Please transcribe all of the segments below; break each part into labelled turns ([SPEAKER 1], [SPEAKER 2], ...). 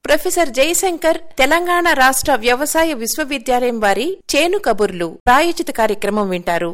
[SPEAKER 1] professor Jayashankar Telangana రాష్ట్ర వ్యవసాయ విశ్వవిద్యాలయం వారి చేను కబుర్లు ప్రాయోజిత కార్యక్రమం వింటారు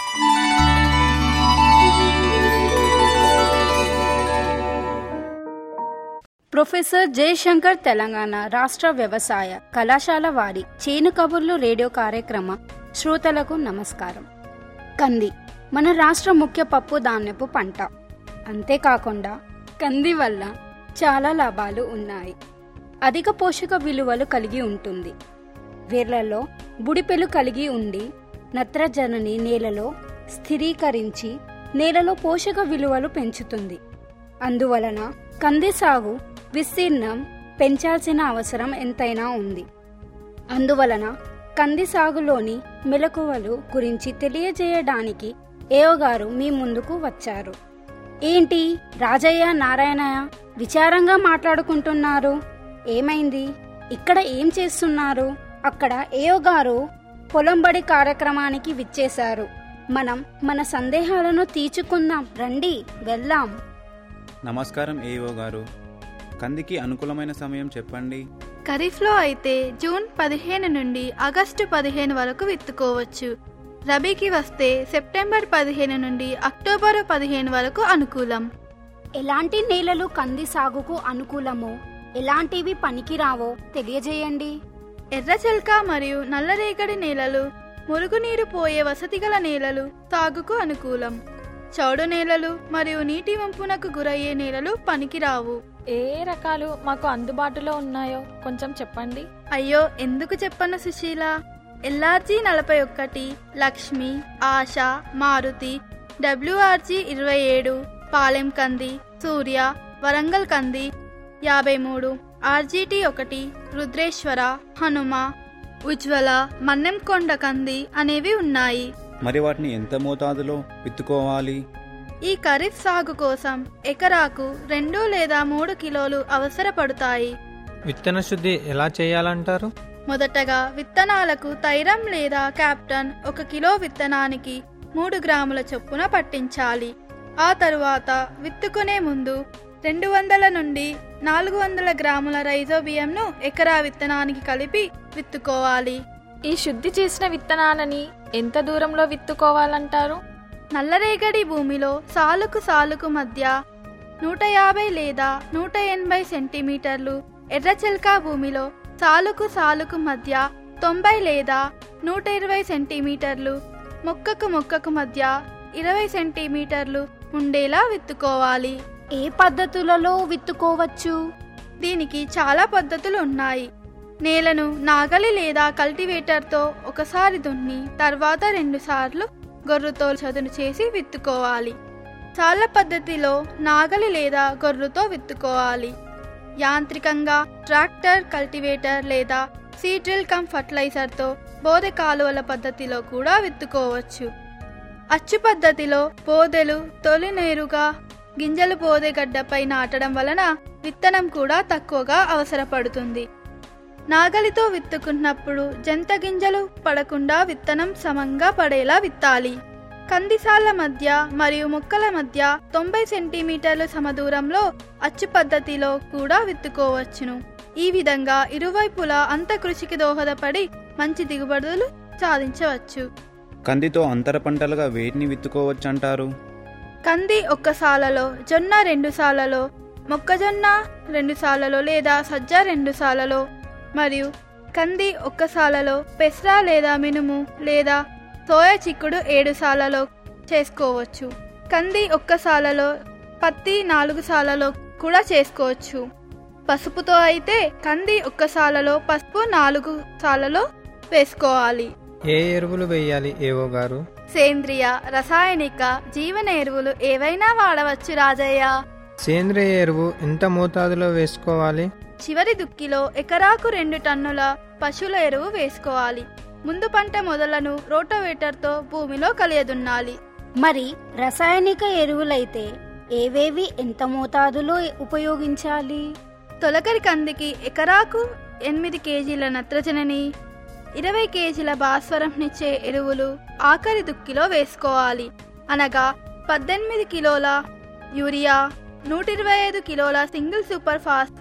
[SPEAKER 2] ప్రొఫెసర్ జయశంకర్ తెలంగాణ రాష్ట్ర వ్యవసాయ కళాశాల వారి చేను కబుర్లు రేడియో కార్యక్రమ శ్రోతలకు నమస్కారం కంది మన రాష్ట్ర ముఖ్య పప్పు ధాన్యపు పంట అంతేకాకుండా కంది వల్ల చాలా లాభాలు ఉన్నాయి అధిక పోషక విలువలు కలిగి ఉంటుంది వేర్లలో బుడిపెలు కలిగి ఉండి నత్రజనిని నేలలో స్థిరీకరించి నేలలో పోషక విలువలు పెంచుతుంది అందువలన కంది సాగు విస్తీర్ణం పెంచాల్సిన అవసరం ఎంతైనా ఉంది అందువలన కంది సాగులోని మెలకువలు గురించి తెలియజేయడానికి ఏఓ గారు మీ ముందుకు వచ్చారు ఏంటి రాజయ్య నారాయణయ్య విచారంగా మాట్లాడుకుంటున్నారు ఏమైంది ఇక్కడ ఏం చేస్తున్నారు అక్కడ ఏఓ గారు పొలంబడి కార్యక్రమానికి విచ్చేశారు మనం మన సందేహాలను తీర్చుకుందాం రండి వెళ్దాం
[SPEAKER 3] నమస్కారం ఏఓ గారు కందికి అనుకూలమైన సమయం చెప్పండి
[SPEAKER 4] ఖరీఫ్లో అయితే జూన్ పదిహేను నుండి ఆగస్టు పదిహేను వరకు విత్తుకోవచ్చు రబీకి వస్తే సెప్టెంబర్ పదిహేను నుండి అక్టోబర్ పదిహేను వరకు అనుకూలం
[SPEAKER 2] ఎలాంటి నేలలు కంది సాగుకు అనుకూలమో ఎలాంటివి పనికిరావో తెలియజేయండి
[SPEAKER 4] ఎర్రచెల్క మరియు నల్లరేగడి నేలలు మురుగునీరు పోయే వసతిగల నేలలు సాగుకు అనుకూలం చౌడు నేలలు మరియు నీటి వంపునకు గురయ్యే నేలలు పనికిరావు
[SPEAKER 5] ఏ ఏ రకాలు మాకు అందుబాటులో ఉన్నాయో కొంచెం చెప్పండి
[SPEAKER 4] అయ్యో ఎందుకు చెప్పను సుశీల ఎల్ఆర్జీ నలభై ఒక్కటి లక్ష్మి ఆశ మారుతి డబ్ల్యూఆర్జీ ఇరవై ఏడు పాలెం కంది సూర్య వరంగల్ కంది యాభై మూడు ఆర్జీటీ ఒకటి రుద్రేశ్వర హనుమ ఉజ్వల మన్నెంకొండ కంది అనేవి ఉన్నాయి
[SPEAKER 3] మరి వాటిని ఎంత మోతాదులో విత్తుకోవాలి
[SPEAKER 4] ఈ ఖరీఫ్ సాగు కోసం ఎకరాకు రెండు లేదా మూడు కిలోలు అవసరపడతాయి
[SPEAKER 6] విత్తన శుద్ధి ఎలా చేయాలంటారు
[SPEAKER 4] మొదటగా విత్తనాలకు తైరం లేదా క్యాప్టన్ ఒక కిలో విత్తనానికి మూడు గ్రాముల చొప్పున పట్టించాలి ఆ తరువాత విత్తుకునే ముందు రెండు వందల నుండి నాలుగు వందల గ్రాముల రైజోబియంను ఎకరా విత్తనానికి కలిపి విత్తుకోవాలి
[SPEAKER 5] ఈ శుద్ధి చేసిన విత్తనాలని ఎంత దూరంలో విత్తుకోవాలంటారు
[SPEAKER 4] నల్లరేగడి భూమిలో సాలుకు సాలుకు మధ్య నూట యాభై లేదా నూట ఎనభై సెంటీమీటర్లు ఎర్రచెల్కా భూమిలో సాలుకు సాలుకు మధ్య తొంభై లేదా నూట ఇరవై సెంటీమీటర్లు మొక్కకు మొక్కకు మధ్య ఇరవై సెంటీమీటర్లు ఉండేలా విత్తుకోవాలి
[SPEAKER 2] ఏ పద్ధతులలో విత్తుకోవచ్చు
[SPEAKER 4] దీనికి చాలా పద్ధతులు ఉన్నాయి నేలను నాగలి లేదా కల్టివేటర్తో ఒకసారి దున్ని తర్వాత రెండుసార్లు గొర్రుతో చదును చేసి విత్తుకోవాలి చాలా పద్ధతిలో నాగలి లేదా గొర్రుతో విత్తుకోవాలి యాంత్రికంగా ట్రాక్టర్ కల్టివేటర్ లేదా సీడ్రిల్ కమ్ ఫర్టిలైజర్తో బోదె కాలువల పద్ధతిలో కూడా విత్తుకోవచ్చు అచ్చు పద్ధతిలో బోదెలు తొలి నేరుగా గింజలు బోదె గడ్డపై నాటడం వలన విత్తనం కూడా తక్కువగా అవసరపడుతుంది నాగలితో విత్తుకున్నప్పుడు జంత గింజలు పడకుండా విత్తనం సమంగా పడేలా విత్తాలి కందిసాల మధ్య మరియు మొక్కల మధ్య తొంభై సెంటీమీటర్ల సమదూరంలో అచ్చు పద్ధతిలో కూడా విత్తుకోవచ్చును ఈ విధంగా ఇరువైపులా అంత కృషికి దోహదపడి మంచి దిగుబడులు సాధించవచ్చు
[SPEAKER 3] కందితో అంతర పంటలుగా వేటిని విత్తుకోవచ్చంటారు
[SPEAKER 4] కంది ఒక్క సాలలో జొన్న రెండు సాలలో మొక్కజొన్న రెండు సాలలో లేదా సజ్జ రెండు సాలలో మరియు కంది ఒక్క సాలలో పెసర లేదా మినుము లేదా సోయా చిక్కుడు ఏడు సాలలో చేసుకోవచ్చు కంది ఒక్క సాలలో పత్తి నాలుగు సాలలో కూడా చేసుకోవచ్చు పసుపుతో అయితే కంది ఒక్క సాలలో పసుపు నాలుగు సాలలో వేసుకోవాలి
[SPEAKER 6] ఏ ఎరువులు వేయాలి ఏవో గారు
[SPEAKER 4] సేంద్రియ రసాయనిక జీవన ఎరువులు ఏవైనా వాడవచ్చు రాజయ్య
[SPEAKER 6] సేంద్రియ ఎరువు ఎంత మోతాదులో వేసుకోవాలి
[SPEAKER 4] చివరి దుక్కిలో ఎకరాకు రెండు టన్నుల పశువుల ఎరువు వేసుకోవాలి ముందు పంట మొదలను రోటోవేటర్తో భూమిలో కలియదున్నాలి
[SPEAKER 2] మరి రసాయనిక ఎరువులైతే ఏవేవి ఎంత మోతాదులో ఉపయోగించాలి
[SPEAKER 4] తొలకరి కందికి ఎకరాకు ఎనిమిది కేజీల నత్రజనిని ఇరవై కేజీల భాస్వరంనిచ్చే ఎరువులు ఆఖరి దుక్కిలో వేసుకోవాలి అనగా పద్దెనిమిది కిలోల యూరియా నూట ఇరవై ఐదు కిలోల సింగిల్ సూపర్ ఫాస్ఫేట్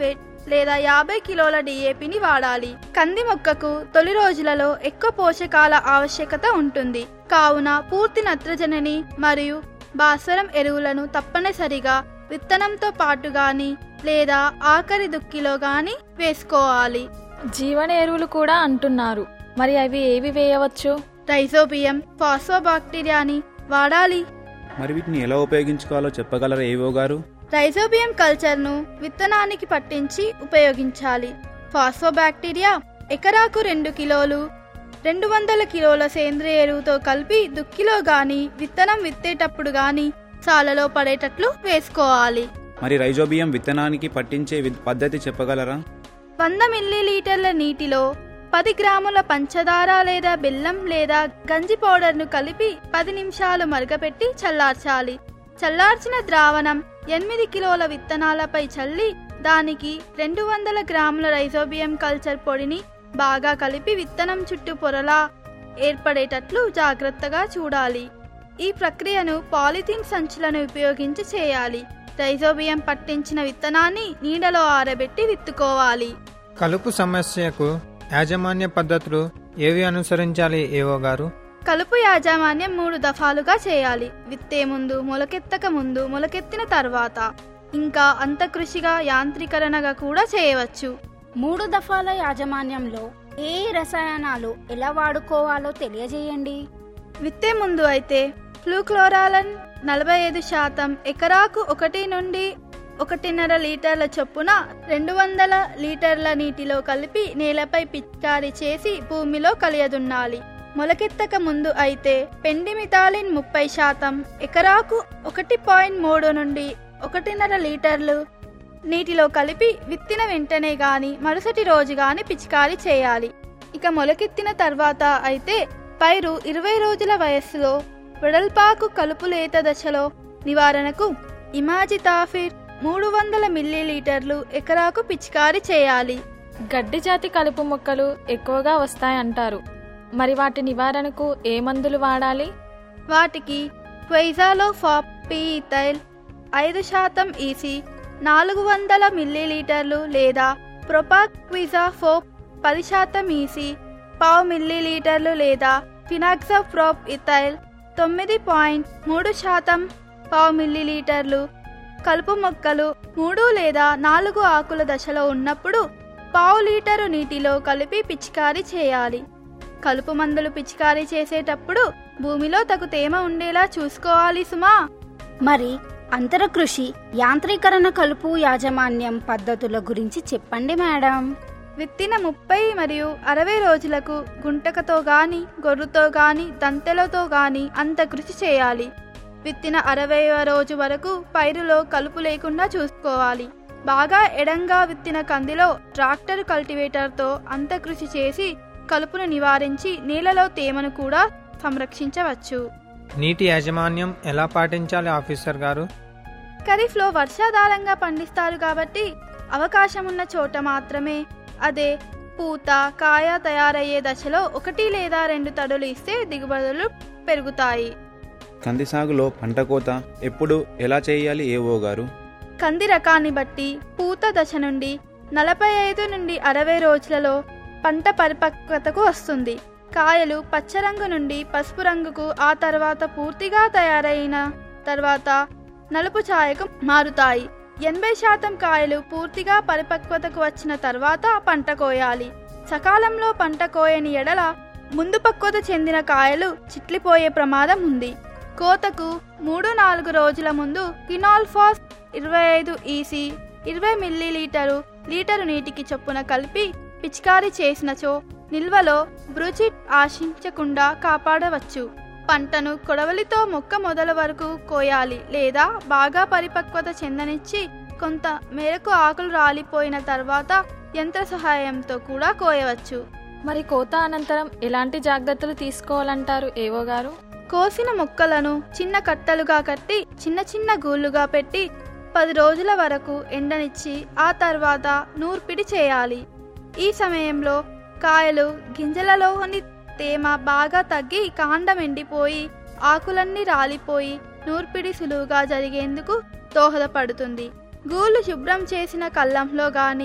[SPEAKER 4] లేదా యాభై కిలోల డిఏపిని వాడాలి కంది మొక్కకు తొలి రోజులలో ఎక్కువ పోషకాల ఆవశ్యకత ఉంటుంది కావున పూర్తి నత్రజనిని మరియు భాస్వరం ఎరువులను తప్పనిసరిగా విత్తనంతో పాటు గాని లేదా ఆఖరి దుక్కిలో గాని వేసుకోవాలి
[SPEAKER 5] జీవన ఎరువులు కూడా అంటున్నారు మరి అవి ఏవి వేయవచ్చు
[SPEAKER 4] రైజోబియం ఫాస్ఫోబాక్టీరియాని వాడాలి
[SPEAKER 3] మరి వీటిని ఎలా ఉపయోగించుకోవాలో చెప్పగలరా ఏవో గారు
[SPEAKER 4] రైజోబియం కల్చర్ను విత్తనానికి పట్టించి ఉపయోగించాలి ఫాస్ఫోబాక్టీరియా ఎకరాకు రెండు కిలోలు రెండు వందల కిలోల సేంద్రియ ఎరువుతో కలిపి దుక్కిలో గాని విత్తనం విత్తేటప్పుడు గాని సాలలో పడేటట్లు వేసుకోవాలి
[SPEAKER 3] మరి రైజోబియం విత్తనానికి పట్టించే వి- పద్ధతి చెప్పగలరా
[SPEAKER 4] వంద మిల్లీలీటర్ల నీటిలో పది గ్రాముల పంచదార లేదా బెల్లం లేదా గంజి పౌడర్ను కలిపి పది నిమిషాలు మరగపెట్టి చల్లార్చాలి చల్లార్చిన ద్రావణం ఎనిమిది కిలోల విత్తనాలపై చల్లి దానికి రెండు వందల గ్రాముల రైజోబియం కల్చర్ పొడిని బాగా కలిపి విత్తనం చుట్టూ పొరలా ఏర్పడేటట్లు జాగ్రత్తగా చూడాలి ఈ ప్రక్రియను పాలిథిన్ సంచులను ఉపయోగించి చేయాలి రైజోబియం పట్టించిన విత్తనాన్ని నీడలో ఆరబెట్టి విత్తుకోవాలి
[SPEAKER 6] కలుపు సమస్యకు యాజమాన్య పద్ధతులు ఏవి అనుసరించాలి ఏవో గారు
[SPEAKER 4] కలుపు యాజమాన్యం మూడు దఫాలుగా చేయాలి విత్తే ముందు మొలకెత్తక ముందు మొలకెత్తిన తర్వాత ఇంకా అంతకృషిగా యాంత్రీకరణగా కూడా చేయవచ్చు
[SPEAKER 2] మూడు దఫాల యాజమాన్యంలో ఏ రసాయనాలు ఎలా వాడుకోవాలో తెలియజేయండి
[SPEAKER 4] విత్తే ముందు అయితే ఫ్లూక్లోరాలన్ నలభై ఐదు శాతం ఎకరాకు ఒకటి నుండి ఒకటిన్నర లీటర్ల చొప్పున రెండు వందల లీటర్ల నీటిలో కలిపి నేలపై పిచికారీ చేసి భూమిలో కలియదున్నాలి మొలకెత్తక ముందు అయితే పెండిమితాలిన్ ముప్పై శాతం ఎకరాకు ఒకటి పాయింట్ మూడు నుండి ఒకటిన్నర లీటర్లు నీటిలో కలిపి విత్తిన వెంటనే గాని మరుసటి రోజు గాని పిచికారీ చేయాలి ఇక మొలకెత్తిన తర్వాత అయితే పైరు ఇరవై రోజుల వయస్సులో వెడల్పాకు కలుపు లేత దశలో నివారణకు ఇమాజితాఫిర్ మూడు వందల మిల్లీలీటర్లు ఎకరాకు పిచికారీ చేయాలి
[SPEAKER 5] గడ్డి జాతి కలుపు మొక్కలు ఎక్కువగా వస్తాయంటారు మరి వాటి నివారణకు ఏ మందులు వాడాలి
[SPEAKER 4] వాటికి క్వైజాలో ఫాప్ పీథైల్ ఐదు శాతం ఈసి నాలుగు వందల మిల్లీలీటర్లు లేదా ప్రొపాక్విజా ఫోప్ పది శాతం ఈసి పావు మిల్లీలీటర్లు లేదా ఫినాక్సోప్రోప్ ఇథైల్ తొమ్మిది పాయింట్ మూడు శాతం పావు మిల్లీలీటర్లు కలుపు మొక్కలు మూడు లేదా నాలుగు ఆకుల దశలో ఉన్నప్పుడు పావు లీటరు నీటిలో కలిపి పిచికారీ చేయాలి కలుపు మందులు పిచికారీ చేసేటప్పుడు భూమిలో తగు తేమ ఉండేలా చూసుకోవాలి సుమా
[SPEAKER 2] మరి అంతర కృషి యాంత్రీకరణ కలుపు యాజమాన్యం పద్ధతుల గురించి చెప్పండి మేడం
[SPEAKER 4] విత్తిన ముప్పై మరియు అరవై రోజులకు గుంటకతో గాని గొర్రుతో గాని దంతెలతో గాని అంత కృషి చేయాలి విత్తిన అరవైవ రోజు వరకు పైరులో కలుపు లేకుండా చూసుకోవాలి బాగా ఎడంగా విత్తిన కందిలో ట్రాక్టర్ కల్టివేటర్తో అంత కృషి చేసి కలుపును నివారించి నేలలో తేమను కూడా సంరక్షించవచ్చు
[SPEAKER 6] నీటి యాజమాన్యం ఎలా పాటించాలి ఆఫీసర్ గారు
[SPEAKER 4] ఖరీఫ్లో వర్షాధారంగా పండిస్తారు కాబట్టి అవకాశం ఉన్న చోట మాత్రమే అదే పూత కాయ తయారయ్యే దశలో ఒకటి లేదా రెండు తడులు ఇస్తే దిగుబడులు పెరుగుతాయి
[SPEAKER 3] కంది సాగులో పంట కోత ఎప్పుడు ఎలా చేయాలి ఏవో గారు
[SPEAKER 4] కంది రకాన్ని బట్టి పూత దశ నుండి నలభై ఐదు నుండి అరవై రోజులలో పంట పరిపక్వతకు వస్తుంది కాయలు పచ్చ రంగు నుండి పసుపు రంగుకు ఆ తర్వాత పూర్తిగా తయారైన తర్వాత నలుపు ఛాయకు మారుతాయి ఎనభై శాతం కాయలు పూర్తిగా పరిపక్వతకు వచ్చిన తర్వాత పంట కోయాలి సకాలంలో పంట కోయని ఎడల ముందు పక్వత చెందిన కాయలు చిట్లిపోయే ప్రమాదం ఉంది కోతకు మూడు నాలుగు రోజుల ముందు ఫినాల్ఫాస్ ఇరవై ఐదు ఈసీ ఇరవై మిల్లీలీటరు లీటరు నీటికి చొప్పున కలిపి పిచికారీ చేసినచో నిల్వలో బ్రూచిట్ ఆశించకుండా కాపాడవచ్చు పంటను కొడవలితో మొక్క మొదల వరకు కోయాలి లేదా బాగా పరిపక్వత చెందనిచ్చి కొంత మేరకు ఆకులు రాలిపోయిన తర్వాత యంత్ర సహాయంతో కూడా కోయవచ్చు
[SPEAKER 5] మరి కోత అనంతరం ఎలాంటి జాగ్రత్తలు తీసుకోవాలంటారు ఏవో గారు
[SPEAKER 4] కోసిన మొక్కలను చిన్న కట్టలుగా కట్టి చిన్న చిన్న గూళ్ళుగా పెట్టి పది రోజుల వరకు ఎండనిచ్చి ఆ తర్వాత నూర్పిడి చేయాలి ఈ సమయంలో కాయలు గింజలలోని తేమ బాగా తగ్గి కాండం ఎండిపోయి ఆకులన్నీ రాలిపోయి నూర్పిడి సులువుగా జరిగేందుకు దోహదపడుతుంది గూళ్ళు శుభ్రం చేసిన కల్లంలో గాని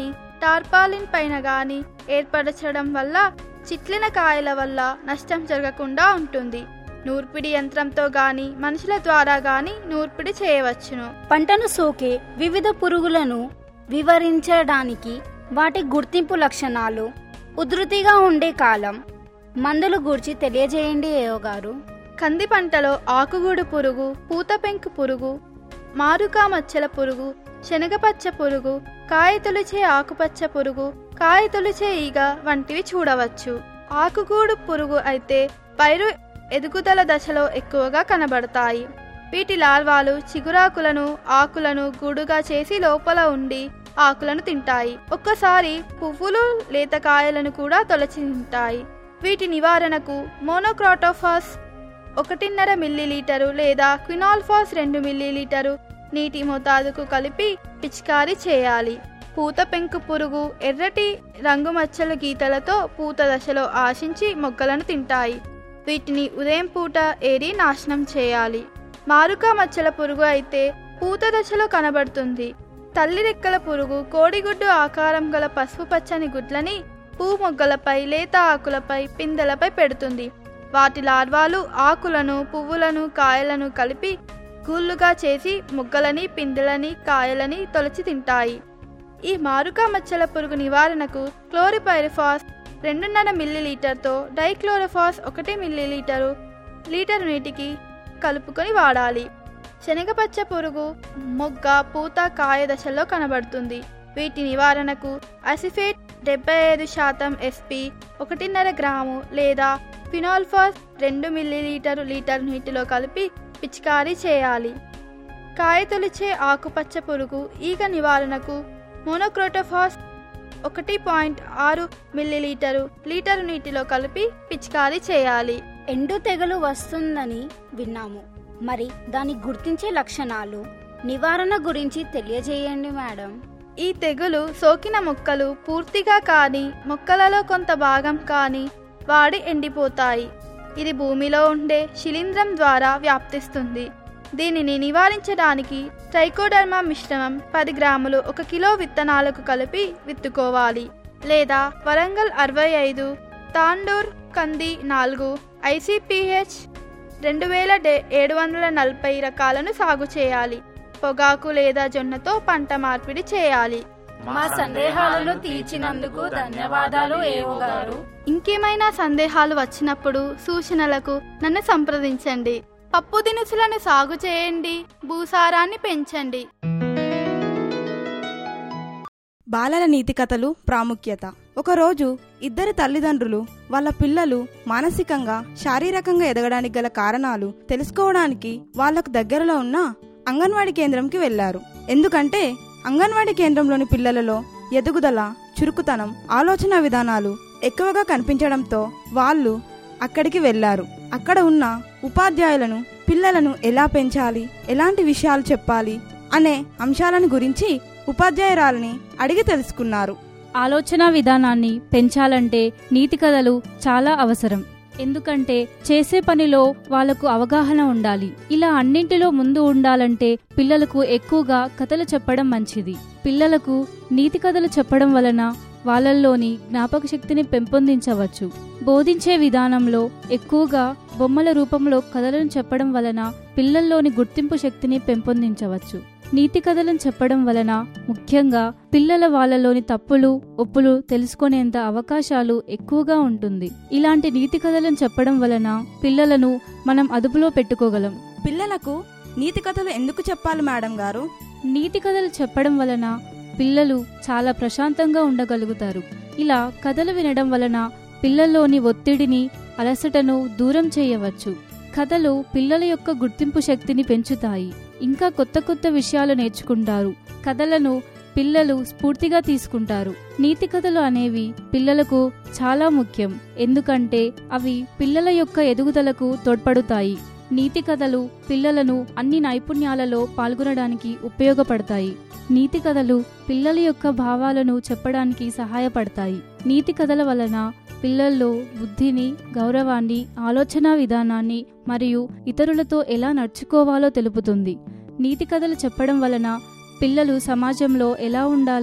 [SPEAKER 4] టార్పాలిన్ పైన గాని ఏర్పరచడం వల్ల చిట్లిన కాయల వల్ల నష్టం జరగకుండా ఉంటుంది నూర్పిడి యంత్రంతో గాని మనుషుల ద్వారా గాని నూర్పిడి చేయవచ్చును
[SPEAKER 2] పంటను సోకే వివిధ పురుగులను వివరించడానికి వాటి గుర్తింపు లక్షణాలు ఉధృతిగా ఉండే కాలం మందులు గూర్చి తెలియజేయండి ఏవో గారు
[SPEAKER 4] కంది పంటలో ఆకుగూడు పురుగు పూతపెంకు పురుగు మారుకా మచ్చల పురుగు శనగపచ్చ పురుగు కాయ తొలిచే ఆకుపచ్చ పురుగు కాయ తొలిచే ఈగ వంటివి చూడవచ్చు ఆకుగూడు పురుగు అయితే పైరు ఎదుగుదల దశలో ఎక్కువగా కనబడతాయి వీటి లార్వాలు చిగురాకులను ఆకులను గూడుగా చేసి లోపల ఉండి ఆకులను తింటాయి ఒక్కసారి పువ్వులు లేత కాయలను కూడా తొలచి తింటాయి వీటి నివారణకు మోనోక్రాటోఫాస్ ఒకటిన్నర మిల్లీలీటరు లేదా క్వినాల్ఫాస్ రెండు మిల్లీలీటరు నీటి మోతాదుకు కలిపి పిచికారీ చేయాలి పూత పెంకు పురుగు ఎర్రటి రంగు మచ్చల గీతలతో పూత దశలో ఆశించి మొక్కలను తింటాయి వీటిని ఉదయం పూట ఏరి నాశనం చేయాలి మారుకా మచ్చల పురుగు అయితే పూత దశలో కనబడుతుంది తల్లి రెక్కల పురుగు కోడిగుడ్డు ఆకారం గల పసుపు పచ్చని గుడ్లని పూ మొగ్గలపై లేత ఆకులపై పిందెలపై పెడుతుంది వాటి లార్వాలు ఆకులను పువ్వులను కాయలను కలిపి గూళ్ళుగా చేసి మొగ్గలని పిందెలని కాయలని తొలచి తింటాయి ఈ మారుకా మచ్చల పురుగు నివారణకు క్లోరిపైరిఫాస్ రెండున్నర మిల్లీలీటర్తో డైక్లోరోఫాస్ ఒకటి మిల్లీలీటరు లీటర్ నీటికి కలుపుకొని వాడాలి శనగపచ్చ పురుగు మొగ్గ పూత కాయ దశలో కనబడుతుంది వీటి నివారణకు అసిఫేట్ డెబ్బై ఐదు శాతం ఎస్పి ఒకటిన్నర గ్రాము లేదా ఫినాల్ఫాస్ రెండు మిల్లీలీటరు లీటర్ నీటిలో కలిపి పిచికారీ చేయాలి కాయ తొలిచే ఆకుపచ్చ పురుగు ఈగ నివారణకు మోనోక్రోటోఫాస్ ఒకటి పాయింట్ ఆరు మిల్లీలీటరు లీటరు నీటిలో కలిపి పిచికారీ చేయాలి
[SPEAKER 2] ఎండు తెగులు వస్తుందని విన్నాము మరి దాన్ని గుర్తించే లక్షణాలు నివారణ గురించి తెలియజేయండి మేడం
[SPEAKER 4] ఈ తెగులు సోకిన మొక్కలు పూర్తిగా కాని మొక్కలలో కొంత భాగం కాని వాడి ఎండిపోతాయి ఇది భూమిలో ఉండే శిలీంధ్రం ద్వారా వ్యాప్తిస్తుంది దీనిని నివారించడానికి ట్రైకోడర్మా మిశ్రమం పది గ్రాములు ఒక కిలో విత్తనాలకు కలిపి విత్తుకోవాలి లేదా వరంగల్ అరవై ఐదు తాండూర్ కంది నాలుగు ఐసిపిహెచ్ రెండు వేల ఏడు వందల నలభై రకాలను సాగు చేయాలి పొగాకు లేదా జొన్నతో పంట మార్పిడి చేయాలి
[SPEAKER 7] మా సందేహాలను తీర్చినందుకు ధన్యవాదాలు ఏవో గారు
[SPEAKER 4] ఇంకేమైనా సందేహాలు వచ్చినప్పుడు సూచనలకు నన్ను సంప్రదించండి పప్పు దినుసులను సాగు చేయండి భూసారాన్ని పెంచండి
[SPEAKER 8] బాలల నీతి కథలు ప్రాముఖ్యత ఒకరోజు ఇద్దరు తల్లిదండ్రులు వాళ్ళ పిల్లలు మానసికంగా శారీరకంగా ఎదగడానికి గల కారణాలు తెలుసుకోవడానికి వాళ్లకు దగ్గరలో ఉన్న అంగన్వాడీ కేంద్రంకి వెళ్లారు ఎందుకంటే అంగన్వాడీ కేంద్రంలోని పిల్లలలో ఎదుగుదల చురుకుతనం ఆలోచన విధానాలు ఎక్కువగా కనిపించడంతో వాళ్ళు అక్కడికి వెళ్లారు అక్కడ ఉన్న ఉపాధ్యాయులను పిల్లలను ఎలా పెంచాలి ఎలాంటి విషయాలు చెప్పాలి అనే అంశాలను గురించి ఉపాధ్యాయురాలని అడిగి తెలుసుకున్నారు
[SPEAKER 9] ఆలోచన విధానాన్ని పెంచాలంటే నీతి కథలు చాలా అవసరం ఎందుకంటే చేసే పనిలో వాళ్లకు అవగాహన ఉండాలి ఇలా అన్నింటిలో ముందు ఉండాలంటే పిల్లలకు ఎక్కువగా కథలు చెప్పడం మంచిది పిల్లలకు నీతి కథలు చెప్పడం వలన వాళ్ళల్లోని జ్ఞాపక శక్తిని పెంపొందించవచ్చు బోధించే విధానంలో ఎక్కువగా బొమ్మల రూపంలో కథలను చెప్పడం వలన పిల్లల్లోని గుర్తింపు శక్తిని పెంపొందించవచ్చు నీతి కథలను చెప్పడం వలన ముఖ్యంగా పిల్లల వాళ్ళలోని తప్పులు ఒప్పులు తెలుసుకునేంత అవకాశాలు ఎక్కువగా ఉంటుంది ఇలాంటి నీతి కథలను చెప్పడం వలన పిల్లలను మనం అదుపులో పెట్టుకోగలం
[SPEAKER 8] పిల్లలకు నీతి కథలు ఎందుకు చెప్పాలి మేడం గారు
[SPEAKER 9] నీతి కథలు చెప్పడం వలన పిల్లలు చాలా ప్రశాంతంగా ఉండగలుగుతారు ఇలా కథలు వినడం వలన పిల్లల్లోని ఒత్తిడిని అలసటను దూరం చేయవచ్చు కథలు పిల్లల యొక్క గుర్తింపు శక్తిని పెంచుతాయి ఇంకా కొత్త కొత్త విషయాలు నేర్చుకుంటారు కథలను పిల్లలు స్ఫూర్తిగా తీసుకుంటారు నీతి కథలు అనేవి పిల్లలకు చాలా ముఖ్యం ఎందుకంటే అవి పిల్లల యొక్క ఎదుగుదలకు తోడ్పడుతాయి నీతి కథలు పిల్లలను అన్ని నైపుణ్యాలలో పాల్గొనడానికి ఉపయోగపడతాయి నీతి కథలు పిల్లల యొక్క భావాలను చెప్పడానికి సహాయపడతాయి నీతి కథల వలన పిల్లల్లో బుద్ధిని గౌరవాన్ని ఆలోచన విధానాన్ని మరియు ఇతరులతో ఎలా నడుచుకోవాలో తెలుపుతుంది నీతి కథలు చెప్పడం వలన పిల్లలు సమాజంలో ఎలా ఉండాలో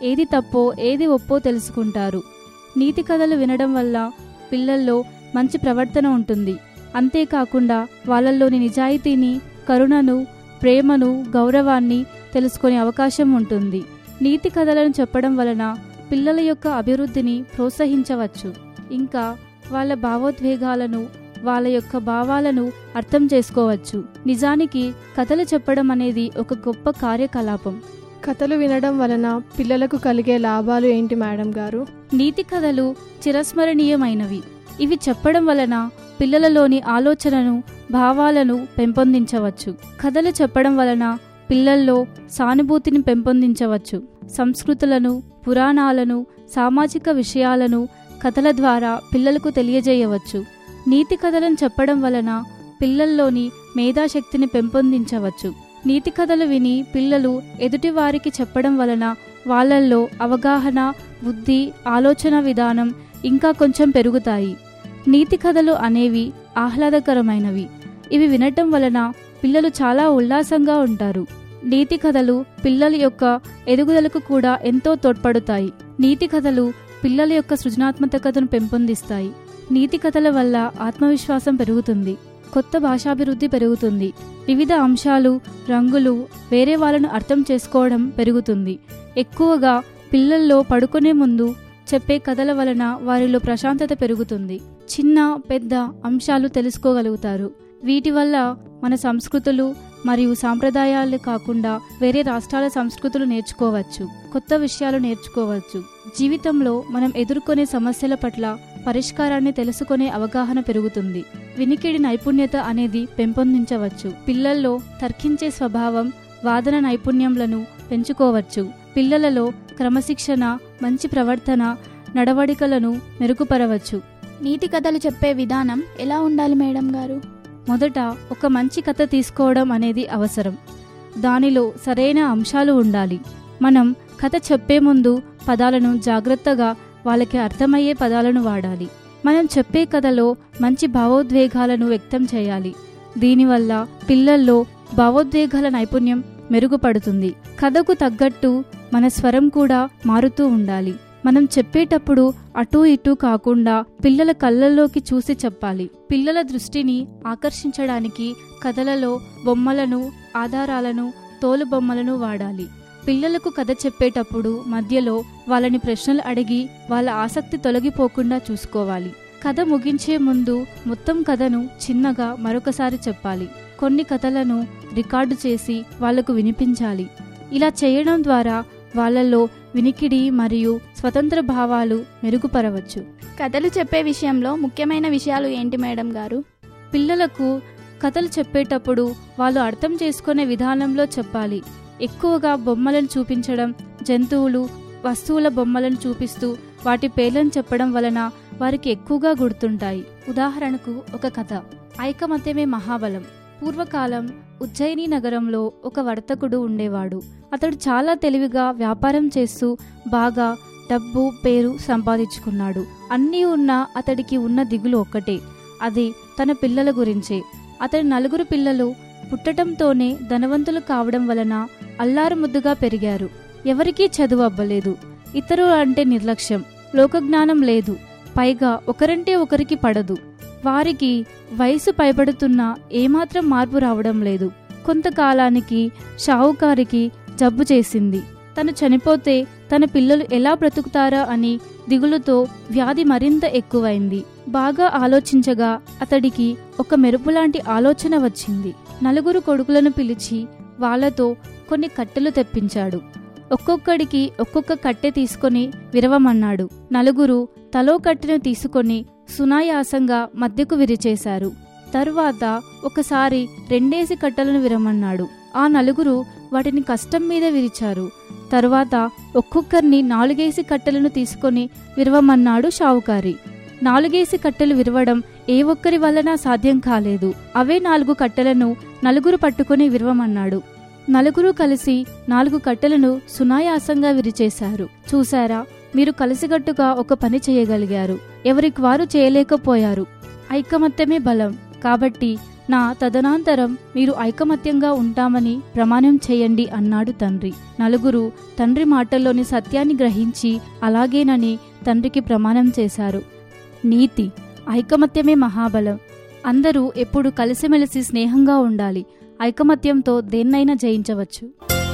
[SPEAKER 9] ఏది తప్పో ఏది ఒప్పో తెలుసుకుంటారు నీతి కథలు వినడం వల్ల పిల్లల్లో మంచి ప్రవర్తన ఉంటుంది అంతేకాకుండా వాళ్ళల్లోని నిజాయితీని కరుణను ప్రేమను గౌరవాన్ని తెలుసుకునే అవకాశం ఉంటుంది నీతి కథలను చెప్పడం వలన పిల్లల యొక్క అభివృద్ధిని ప్రోత్సహించవచ్చు ఇంకా వాళ్ళ భావోద్వేగాలను వాళ్ళ యొక్క భావాలను అర్థం చేసుకోవచ్చు నిజానికి కథలు చెప్పడం అనేది ఒక గొప్ప కార్యకలాపం
[SPEAKER 10] కథలు వినడం వలన పిల్లలకు కలిగే లాభాలు ఏంటి మేడం గారు
[SPEAKER 9] నీతి కథలు చిరస్మరణీయమైనవి ఇవి చెప్పడం వలన పిల్లలలోని ఆలోచనను భావాలను పెంపొందించవచ్చు కథలు చెప్పడం వలన పిల్లల్లో సానుభూతిని పెంపొందించవచ్చు సంస్కృతులను పురాణాలను సామాజిక విషయాలను కథల ద్వారా పిల్లలకు తెలియజేయవచ్చు నీతి కథలను చెప్పడం వలన పిల్లల్లోని మేధాశక్తిని పెంపొందించవచ్చు నీతి కథలు విని పిల్లలు ఎదుటివారికి చెప్పడం వలన వాళ్ళల్లో అవగాహన బుద్ధి ఆలోచన విధానం ఇంకా కొంచెం పెరుగుతాయి నీతి కథలు అనేవి ఆహ్లాదకరమైనవి ఇవి వినటం వలన పిల్లలు చాలా ఉల్లాసంగా ఉంటారు నీతి కథలు పిల్లల యొక్క ఎదుగుదలకు కూడా ఎంతో తోడ్పడుతాయి నీతి కథలు పిల్లల యొక్క సృజనాత్మకతను పెంపొందిస్తాయి నీతి కథల వల్ల ఆత్మవిశ్వాసం పెరుగుతుంది కొత్త భాషాభివృద్ధి పెరుగుతుంది వివిధ అంశాలు రంగులు వేరే వాళ్ళను అర్థం చేసుకోవడం పెరుగుతుంది ఎక్కువగా పిల్లల్లో పడుకునే ముందు చెప్పే కథల వలన వారిలో ప్రశాంతత పెరుగుతుంది చిన్న పెద్ద అంశాలు తెలుసుకోగలుగుతారు వీటి వల్ల మన సంస్కృతులు మరియు సాంప్రదాయాలు కాకుండా వేరే రాష్ట్రాల సంస్కృతులు నేర్చుకోవచ్చు కొత్త విషయాలు నేర్చుకోవచ్చు జీవితంలో మనం ఎదుర్కొనే సమస్యల పట్ల పరిష్కారాన్ని తెలుసుకునే అవగాహన పెరుగుతుంది వినికిడి నైపుణ్యత అనేది పెంపొందించవచ్చు పిల్లల్లో తర్కించే స్వభావం వాదన నైపుణ్యంలను పెంచుకోవచ్చు పిల్లలలో క్రమశిక్షణ మంచి ప్రవర్తన నడవడికలను మెరుగుపరవచ్చు
[SPEAKER 11] నీతి కథలు చెప్పే విధానం ఎలా ఉండాలి మేడం గారు
[SPEAKER 9] మొదట ఒక మంచి కథ తీసుకోవడం అనేది అవసరం దానిలో సరైన అంశాలు ఉండాలి మనం కథ చెప్పే ముందు పదాలను జాగ్రత్తగా వాళ్ళకి అర్థమయ్యే పదాలను వాడాలి మనం చెప్పే కథలో మంచి భావోద్వేగాలను వ్యక్తం చేయాలి దీనివల్ల పిల్లల్లో భావోద్వేగాల నైపుణ్యం మెరుగుపడుతుంది కథకు తగ్గట్టు మన స్వరం కూడా మారుతూ ఉండాలి మనం చెప్పేటప్పుడు అటూ ఇటూ కాకుండా పిల్లల కళ్ళల్లోకి చూసి చెప్పాలి పిల్లల దృష్టిని ఆకర్షించడానికి కథలలో బొమ్మలను ఆధారాలను తోలు బొమ్మలను వాడాలి పిల్లలకు కథ చెప్పేటప్పుడు మధ్యలో వాళ్ళని ప్రశ్నలు అడిగి వాళ్ళ ఆసక్తి తొలగిపోకుండా చూసుకోవాలి కథ ముగించే ముందు మొత్తం కథను చిన్నగా మరొకసారి చెప్పాలి కొన్ని కథలను రికార్డు చేసి వాళ్లకు వినిపించాలి ఇలా చేయడం ద్వారా వాళ్ళల్లో వినికిడి మరియు స్వతంత్ర భావాలు మెరుగుపరవచ్చు
[SPEAKER 11] కథలు చెప్పే విషయంలో ముఖ్యమైన విషయాలు ఏంటి మేడం గారు
[SPEAKER 9] పిల్లలకు కథలు చెప్పేటప్పుడు వాళ్ళు అర్థం చేసుకునే విధానంలో చెప్పాలి ఎక్కువగా బొమ్మలను చూపించడం జంతువులు వస్తువుల బొమ్మలను చూపిస్తూ వాటి పేర్లను చెప్పడం వలన వారికి ఎక్కువగా గుర్తుంటాయి ఉదాహరణకు ఒక కథ ఐకమత్యమే మహాబలం పూర్వకాలం ఉజ్జయిని నగరంలో ఒక వర్తకుడు ఉండేవాడు అతడు చాలా తెలివిగా వ్యాపారం చేస్తూ బాగా డబ్బు పేరు సంపాదించుకున్నాడు అన్నీ ఉన్నా అతడికి ఉన్న దిగులు ఒక్కటే అది తన పిల్లల గురించే అతడి నలుగురు పిల్లలు పుట్టటంతోనే ధనవంతులు కావడం వలన అల్లారు ముద్దుగా పెరిగారు ఎవరికీ చదువు అవ్వలేదు ఇతరులు అంటే నిర్లక్ష్యం లోకజ్ఞానం లేదు పైగా ఒకరంటే ఒకరికి పడదు వారికి వయసు పైబడుతున్నా ఏమాత్రం మార్పు రావడం లేదు కొంతకాలానికి షావుకారికి జబ్బు చేసింది తను చనిపోతే తన పిల్లలు ఎలా బ్రతుకుతారా అని దిగులుతో వ్యాధి మరింత ఎక్కువైంది బాగా ఆలోచించగా అతడికి ఒక మెరుపులాంటి ఆలోచన వచ్చింది నలుగురు కొడుకులను పిలిచి వాళ్లతో కొన్ని కట్టెలు తెప్పించాడు ఒక్కొక్కడికి ఒక్కొక్క కట్టె తీసుకొని విరవమన్నాడు నలుగురు తలో కట్టెను తీసుకొని సునాయాసంగా మధ్యకు విరిచేశారు తరువాత ఒకసారి రెండేసి కట్టెలను విరమన్నాడు ఆ నలుగురు వాటిని కష్టం మీద విరిచారు తరువాత ఒక్కొక్కరిని నాలుగేసి కట్టెలను తీసుకొని విరవమన్నాడు షావుకారి నాలుగేసి కట్టెలు విరవడం ఏ ఒక్కరి వలన సాధ్యం కాలేదు అవే నాలుగు కట్టెలను నలుగురు పట్టుకుని విరవమన్నాడు నలుగురు కలిసి నాలుగు కట్టెలను సునాయాసంగా విరిచేశారు చూశారా మీరు కలిసిగట్టుగా ఒక పని చేయగలిగారు ఎవరికి వారు చేయలేకపోయారు ఐకమత్యమే బలం కాబట్టి నా తదనంతరం మీరు ఐకమత్యంగా ఉంటామని ప్రమాణం చేయండి అన్నాడు తండ్రి నలుగురు తండ్రి మాటల్లోని సత్యాన్ని గ్రహించి అలాగేనని తండ్రికి ప్రమాణం చేశారు నీతి ఐకమత్యమే మహాబలం అందరూ ఎప్పుడు కలిసిమెలిసి స్నేహంగా ఉండాలి ఐకమత్యంతో దేన్నైనా జయించవచ్చు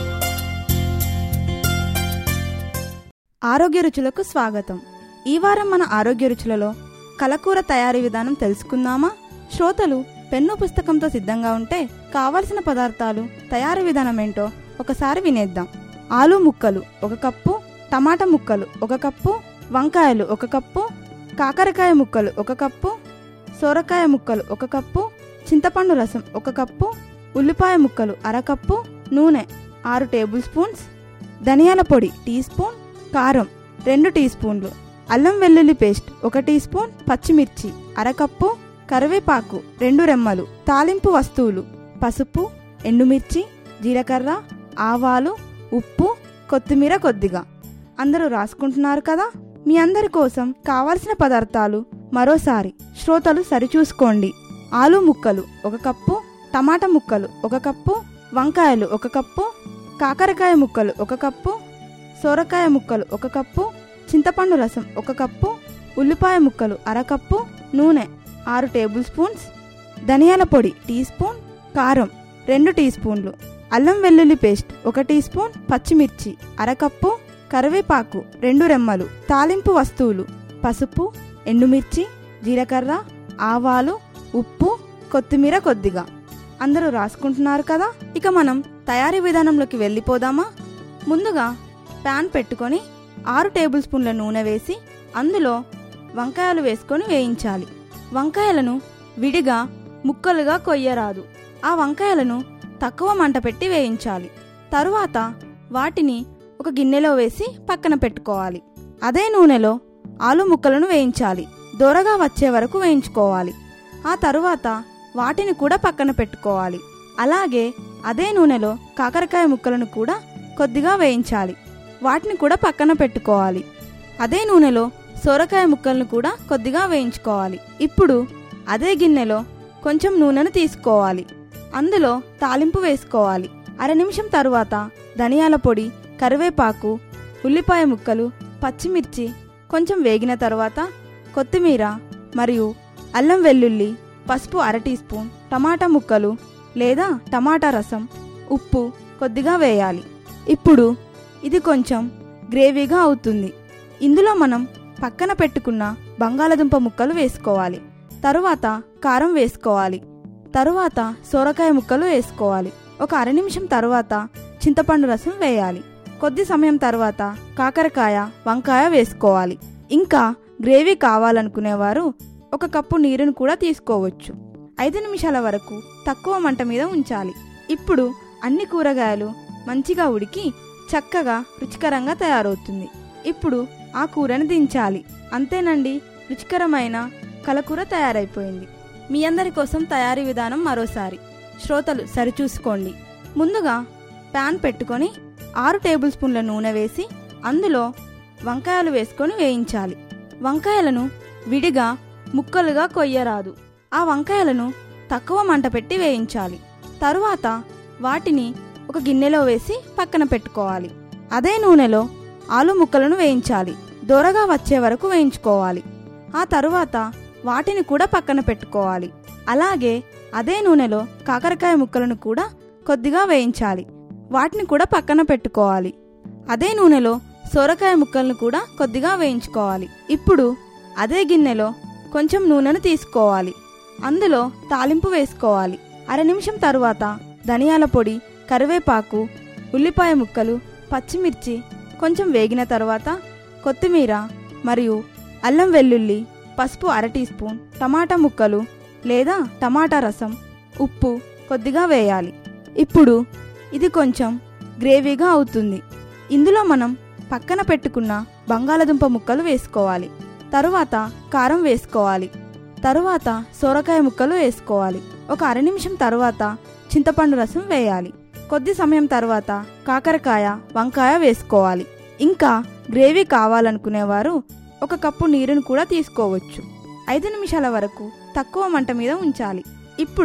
[SPEAKER 8] ఆరోగ్య రుచులకు స్వాగతం ఈ వారం మన ఆరోగ్య రుచులలో కలకూర తయారీ విధానం తెలుసుకుందామా శ్రోతలు పెన్ను పుస్తకంతో సిద్ధంగా ఉంటే కావలసిన పదార్థాలు తయారీ విధానం ఏంటో ఒకసారి వినేద్దాం ఆలు ముక్కలు ఒక కప్పు టమాటా ముక్కలు ఒక కప్పు వంకాయలు ఒక కప్పు కాకరకాయ ముక్కలు ఒక కప్పు సోరకాయ ముక్కలు ఒక కప్పు చింతపండు రసం ఒక కప్పు ఉల్లిపాయ ముక్కలు అరకప్పు నూనె ఆరు టేబుల్ స్పూన్స్ ధనియాల పొడి టీ స్పూన్ కారం రెండు టీ స్పూన్లు అల్లం వెల్లుల్లి పేస్ట్ ఒక టీ స్పూన్ పచ్చిమిర్చి అరకప్పు కరివేపాకు రెండు రెమ్మలు తాలింపు వస్తువులు పసుపు ఎండుమిర్చి జీలకర్ర ఆవాలు ఉప్పు కొత్తిమీర కొద్దిగా అందరూ రాసుకుంటున్నారు కదా మీ అందరి కోసం కావలసిన పదార్థాలు మరోసారి శ్రోతలు సరిచూసుకోండి ఆలు ముక్కలు ఒక కప్పు టమాటా ముక్కలు ఒక కప్పు వంకాయలు ఒక కప్పు కాకరకాయ ముక్కలు ఒక కప్పు సోరకాయ ముక్కలు ఒక కప్పు చింతపండు రసం ఒక కప్పు ఉల్లిపాయ ముక్కలు అరకప్పు నూనె ఆరు టేబుల్ స్పూన్స్ ధనియాల పొడి టీ స్పూన్ కారం రెండు టీ స్పూన్లు అల్లం వెల్లుల్లి పేస్ట్ ఒక టీ స్పూన్ పచ్చిమిర్చి అరకప్పు కరివేపాకు రెండు రెమ్మలు తాలింపు వస్తువులు పసుపు ఎండుమిర్చి జీలకర్ర ఆవాలు ఉప్పు కొత్తిమీర కొద్దిగా అందరూ రాసుకుంటున్నారు కదా ఇక మనం తయారీ విధానంలోకి వెళ్ళిపోదామా ముందుగా ప్యాన్ పెట్టుకొని ఆరు టేబుల్ స్పూన్ల నూనె వేసి అందులో వంకాయలు వేసుకొని వేయించాలి వంకాయలను విడిగా ముక్కలుగా కొయ్యరాదు ఆ వంకాయలను తక్కువ మంట పెట్టి వేయించాలి తరువాత వాటిని ఒక గిన్నెలో వేసి పక్కన పెట్టుకోవాలి అదే నూనెలో ఆలు ముక్కలను వేయించాలి దొరగా వచ్చే వరకు వేయించుకోవాలి ఆ తరువాత వాటిని కూడా పక్కన పెట్టుకోవాలి అలాగే అదే నూనెలో కాకరకాయ ముక్కలను కూడా కొద్దిగా వేయించాలి వాటిని కూడా పక్కన పెట్టుకోవాలి అదే నూనెలో సొరకాయ ముక్కలను కూడా కొద్దిగా వేయించుకోవాలి ఇప్పుడు అదే గిన్నెలో కొంచెం నూనెను తీసుకోవాలి అందులో తాలింపు వేసుకోవాలి అర నిమిషం తరువాత ధనియాల పొడి కరివేపాకు ఉల్లిపాయ ముక్కలు పచ్చిమిర్చి కొంచెం వేగిన తర్వాత కొత్తిమీర మరియు అల్లం వెల్లుల్లి పసుపు అర టీ స్పూన్ టమాటా ముక్కలు లేదా టమాటా రసం ఉప్పు కొద్దిగా వేయాలి ఇప్పుడు ఇది కొంచెం గ్రేవీగా అవుతుంది ఇందులో మనం పక్కన పెట్టుకున్న బంగాళదుంప ముక్కలు వేసుకోవాలి తరువాత కారం వేసుకోవాలి తరువాత సోరకాయ ముక్కలు వేసుకోవాలి ఒక అర నిమిషం తరువాత చింతపండు రసం వేయాలి కొద్ది సమయం తర్వాత కాకరకాయ వంకాయ వేసుకోవాలి ఇంకా గ్రేవీ కావాలనుకునేవారు ఒక కప్పు నీరును కూడా తీసుకోవచ్చు ఐదు నిమిషాల వరకు తక్కువ మంట మీద ఉంచాలి ఇప్పుడు అన్ని కూరగాయలు మంచిగా ఉడికి చక్కగా రుచికరంగా తయారవుతుంది ఇప్పుడు ఆ కూరని దించాలి అంతేనండి రుచికరమైన కలకూర తయారైపోయింది మీ అందరి కోసం తయారీ విధానం మరోసారి శ్రోతలు సరిచూసుకోండి ముందుగా ప్యాన్ పెట్టుకొని ఆరు టేబుల్ స్పూన్ల నూనె వేసి అందులో వంకాయలు వేసుకొని వేయించాలి వంకాయలను విడిగా ముక్కలుగా కొయ్యరాదు ఆ వంకాయలను తక్కువ మంట పెట్టి వేయించాలి తరువాత వాటిని ఒక గిన్నెలో వేసి పక్కన పెట్టుకోవాలి అదే నూనెలో ఆలు ముక్కలను వేయించాలి దొరగా వచ్చే వరకు వేయించుకోవాలి ఆ తరువాత వాటిని కూడా పక్కన పెట్టుకోవాలి అలాగే అదే నూనెలో కాకరకాయ ముక్కలను కూడా కొద్దిగా వేయించాలి వాటిని కూడా పక్కన పెట్టుకోవాలి అదే నూనెలో సొరకాయ ముక్కలను కూడా కొద్దిగా వేయించుకోవాలి ఇప్పుడు అదే గిన్నెలో కొంచెం నూనెను తీసుకోవాలి అందులో తాలింపు వేసుకోవాలి అర నిమిషం తరువాత ధనియాల పొడి కరివేపాకు ఉల్లిపాయ ముక్కలు పచ్చిమిర్చి కొంచెం వేగిన తర్వాత కొత్తిమీర మరియు అల్లం వెల్లుల్లి పసుపు అర టీ స్పూన్ టమాటా ముక్కలు లేదా టమాటా రసం ఉప్పు కొద్దిగా వేయాలి ఇప్పుడు ఇది కొంచెం గ్రేవీగా అవుతుంది ఇందులో మనం పక్కన పెట్టుకున్న బంగాళదుంప ముక్కలు వేసుకోవాలి తరువాత కారం వేసుకోవాలి తరువాత సొరకాయ ముక్కలు వేసుకోవాలి ఒక అర నిమిషం తరువాత చింతపండు రసం వేయాలి కొద్ది సమయం తర్వాత కాకరకాయ వంకాయ వేసుకోవాలి ఇంకా గ్రేవీ కావాలనుకునేవారు ఒక కప్పు నీరును కూడా తీసుకోవచ్చు ఐదు నిమిషాల వరకు తక్కువ మంట మీద ఉంచాలి ఇప్పుడు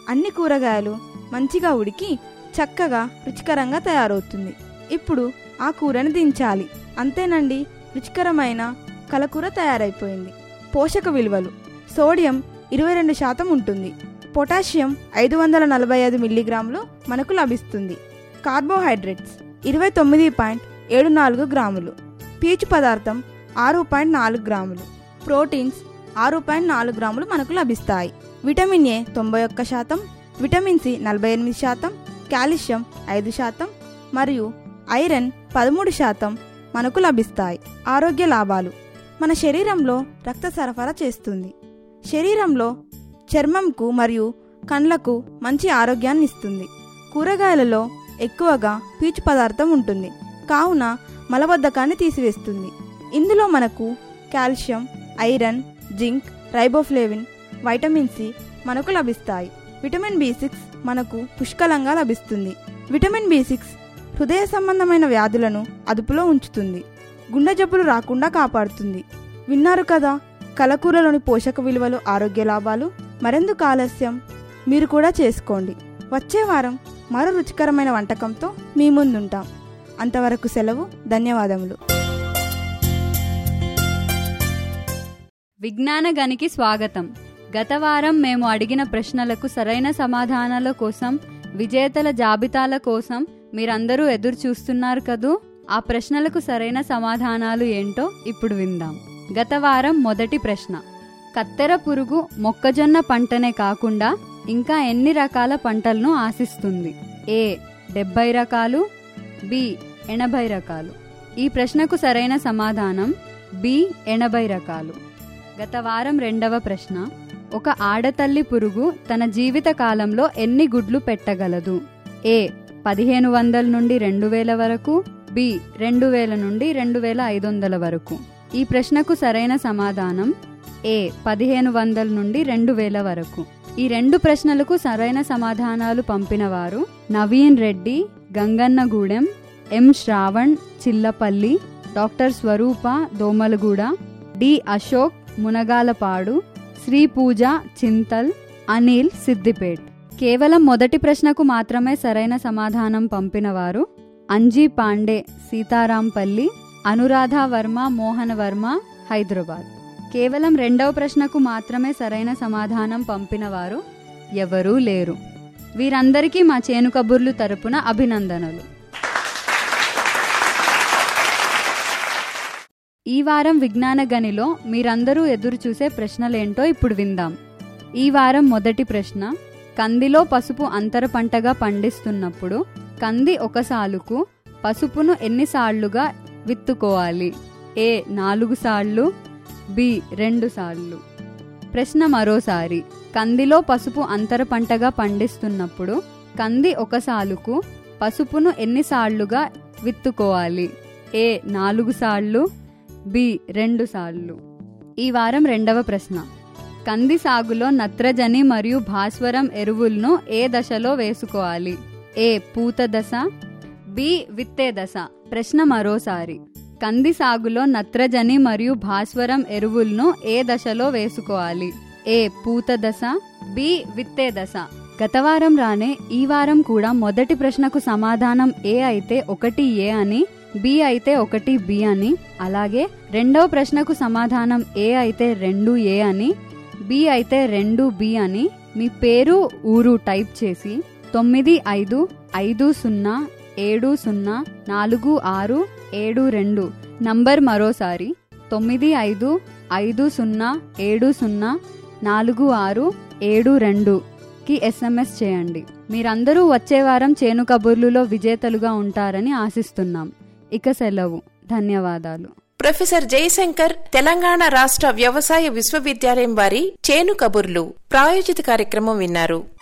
[SPEAKER 8] అన్ని కూరగాయలు మంచిగా ఉడికి చక్కగా రుచికరంగా తయారవుతుంది ఇప్పుడు ఆ కూరని దించాలి అంతేనండి రుచికరమైన కలకూర తయారైపోయింది పోషక విలువలు సోడియం ఇరవై రెండు శాతం ఉంటుంది పొటాషియం ఐదు వందల నలభై ఐదు మిల్లీగ్రాములు మనకు లభిస్తుంది కార్బోహైడ్రేట్స్ ఇరవై తొమ్మిది పాయింట్ ఏడు నాలుగు గ్రాములు పీచు పదార్థం ఆరు పాయింట్ నాలుగు గ్రాములు ప్రోటీన్స్ ఆరు పాయింట్ నాలుగు గ్రాములు మనకు లభిస్తాయి విటమిన్ ఏ తొంభై ఒక్క శాతం విటమిన్ సి నలభై ఎనిమిది శాతం కాల్షియం ఐదు శాతం మరియు ఐరన్ పదమూడు శాతం మనకు లభిస్తాయి ఆరోగ్య లాభాలు మన శరీరంలో రక్త సరఫరా చేస్తుంది శరీరంలో చర్మంకు మరియు కండ్లకు మంచి ఆరోగ్యాన్ని ఇస్తుంది కూరగాయలలో ఎక్కువగా పీచు పదార్థం ఉంటుంది కావున మలబద్ధకాన్ని తీసివేస్తుంది ఇందులో మనకు calcium iron zinc riboflavin vitamin C మనకు లభిస్తాయి విటమిన్ బి సిక్స్ మనకు పుష్కలంగా లభిస్తుంది విటమిన్ బి సిక్స్ హృదయ సంబంధమైన వ్యాధులను అదుపులో ఉంచుతుంది గుండె జబ్బులు రాకుండా కాపాడుతుంది విన్నారు కదా కలకూరలోని పోషక విలువలు ఆరోగ్య లాభాలు మరెందుకు ఆలస్యం మీరు కూడా చేసుకోండి వచ్చే వారం మరో రుచికరమైన వంటకంతో మీ ముందుంటాం అంతవరకు సెలవు ధన్యవాదములు
[SPEAKER 12] విజ్ఞాన గనికి స్వాగతం గత వారం మేము అడిగిన ప్రశ్నలకు సరైన సమాధానాల కోసం విజేతల జాబితాల కోసం మీరందరూ ఎదురు చూస్తున్నారు కదూ ఆ ప్రశ్నలకు సరైన సమాధానాలు ఏంటో ఇప్పుడు విందాం గత వారం మొదటి ప్రశ్న కత్తెర పురుగు మొక్కజొన్న పంటనే కాకుండా ఇంకా ఎన్ని రకాల పంటలను ఆశిస్తుంది ఏ డెబ్బై రకాలు బి ఎనభై రకాలు ఈ ప్రశ్నకు సరైన సమాధానం బి ఎనభై రకాలు గత వారం రెండవ ప్రశ్న ఒక ఆడతల్లి పురుగు తన జీవిత కాలంలో ఎన్ని గుడ్లు పెట్టగలదు ఏ పదిహేను వందల నుండి రెండు వేల వరకు బి రెండు వేల నుండి రెండు వేల ఐదు వందల వరకు ఈ ప్రశ్నకు సరైన సమాధానం ఏ పదిహేను వందల నుండి రెండు వేల వరకు ఈ రెండు ప్రశ్నలకు సరైన సమాధానాలు పంపిన వారు Naveen Reddy Ganganagudem M Shravan Chillapalli doctor Swarupa Domalaguda D Ashok Munagalapadu Sri Pooja Chintal Anil Siddipet కేవలం మొదటి ప్రశ్నకు మాత్రమే సరైన సమాధానం పంపినవారు అంజీ పాండే సీతారాంపల్లి అనురాధ వర్మ మోహన వర్మ హైదరాబాద్ కేవలం రెండవ ప్రశ్నకు మాత్రమే సరైన సమాధానం పంపినవారు ఎవరూ లేరు వీరందరికీ మా చేను కబుర్లు తరపున అభినందనలు ఈ వారం విజ్ఞాన గనిలో మీరందరూ ఎదురు చూసే ప్రశ్నలేంటో ఇప్పుడు విందాం ఈ వారం మొదటి ప్రశ్న కందిలో పసుపు అంతర పంటగా పండిస్తున్నప్పుడు కంది ఒక సాలుకు పసుపును ఎన్నిసార్లుగా విత్తుకోవాలి ఏ నాలుగు సార్లు బి రెండు సార్లు ప్రశ్న మరోసారి కందిలో పసుపు అంతర పంటగా పండిస్తున్నప్పుడు కంది ఒక సాలుకు పసుపును ఎన్నిసార్లుగా విత్తుకోవాలి ఏ నాలుగు సార్లు బి రెండు సార్లు ఈ వారం రెండవ ప్రశ్న కంది సాగులో నత్రజని మరియు భాస్వరం ఎరువులను ఏ దశలో వేసుకోవాలి ఏ పూత దశ బి విత్తే దశ ప్రశ్న మరోసారి కంది సాగులో నత్రజని మరియు భాస్వరం ఎరువులను ఏ దశలో వేసుకోవాలి ఏ పూత దశ బి విత్తే దశ గత వారం రానే ఈ వారం కూడా మొదటి ప్రశ్నకు సమాధానం ఏ అయితే ఒకటి ఏ అని బి అయితే ఒకటి బి అని అలాగే రెండవ ప్రశ్నకు సమాధానం ఏ అయితే రెండు ఏ అని బి అయితే రెండు బి అని మీ పేరు ఊరు టైప్ చేసి తొమ్మిది ఐదు ఐదు సున్నా ఏడు సున్నా నాలుగు ఆరు ఏడు రెండు నంబర్ మరోసారి తొమ్మిది ఐదు ఐదు సున్నా ఏడు సున్నా నాలుగు ఆరు ఏడు రెండుకి ఎస్ఎంఎస్ చేయండి మీరందరూ వచ్చే వారం చేను కబుర్లులో విజేతలుగా ఉంటారని ఆశిస్తున్నాం ఇక సెలవు ధన్యవాదాలు
[SPEAKER 1] ప్రొఫెసర్ జయశంకర్ తెలంగాణ రాష్ట్ర వ్యవసాయ విశ్వవిద్యాలయం వారి చేను కబుర్లు ప్రాయోజిత కార్యక్రమం విన్నారు